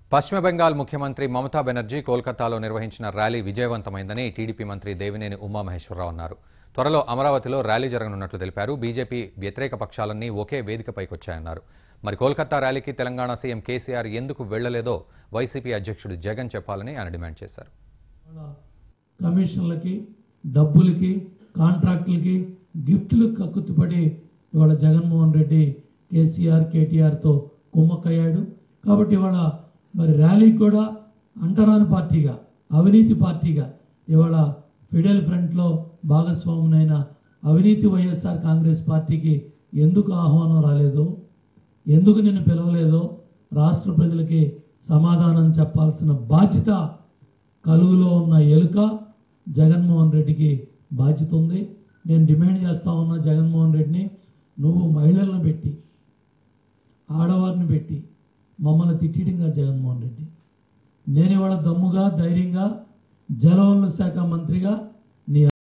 పశ్చిమ బెంగాల్ ముఖ్యమంత్రి మమతా బెనర్జీ కోల్కతాలో నిర్వహించిన ర్యాలీ విజయవంతమైందని టీడీపీ మంత్రి దేవినేని ఉమామహేశ్వరరావు అన్నారు త్వరలో అమరావతిలో ర్యాలీ జరగనున్నట్లు తెలిపారు బీజేపీ వ్యతిరేక పక్షాలన్నీ ఒకే వేదికపైకొచ్చాయన్నారు మరి కోల్కతా ర్యాలీకి తెలంగాణ సీఎం కేసీఆర్ ఎందుకు వెళ్లలేదో వైసీపీ అధ్యక్షుడు జగన్ చెప్పాలని ఆయన డిమాండ్ చేశారు ఇవాళ కమిషన్లకి డబ్బులకి కాంట్రాక్టులకి గిఫ్ట్లకు కక్కుతుపడి ఇవాళ జగన్మోహన్ రెడ్డి కేసీఆర్ కేటీఆర్తో కుమ్మక్కయ్యాడు కాబట్టి ఇవాళ మరి ర్యాలీకి కూడా అంటరాని పార్టీగా అవినీతి పార్టీగా ఇవాళ ఫిడెల్ ఫ్రంట్లో భాగస్వామునైన అవినీతి వైఎస్ఆర్ కాంగ్రెస్ పార్టీకి ఎందుకు ఆహ్వానం రాలేదో ఎందుకు నిన్ను పిలవలేదో రాష్ట్ర ప్రజలకి సమాధానం చెప్పాల్సిన బాధ్యత కలుగులో ఉన్న ఎలుక జగన్మోహన్ రెడ్డికి బాధ్యత ఉంది నేను డిమాండ్ చేస్తా ఉన్నా జగన్మోహన్ రెడ్డిని నువ్వు మహిళలను పెట్టి ఆడవారిని పెట్టి మమ్మల్ని తిట్టడంగా జగన్మోహన్ రెడ్డి నేను ఇవాళ దమ్ముగా ధైర్యంగా జలవనరుల శాఖ మంత్రిగా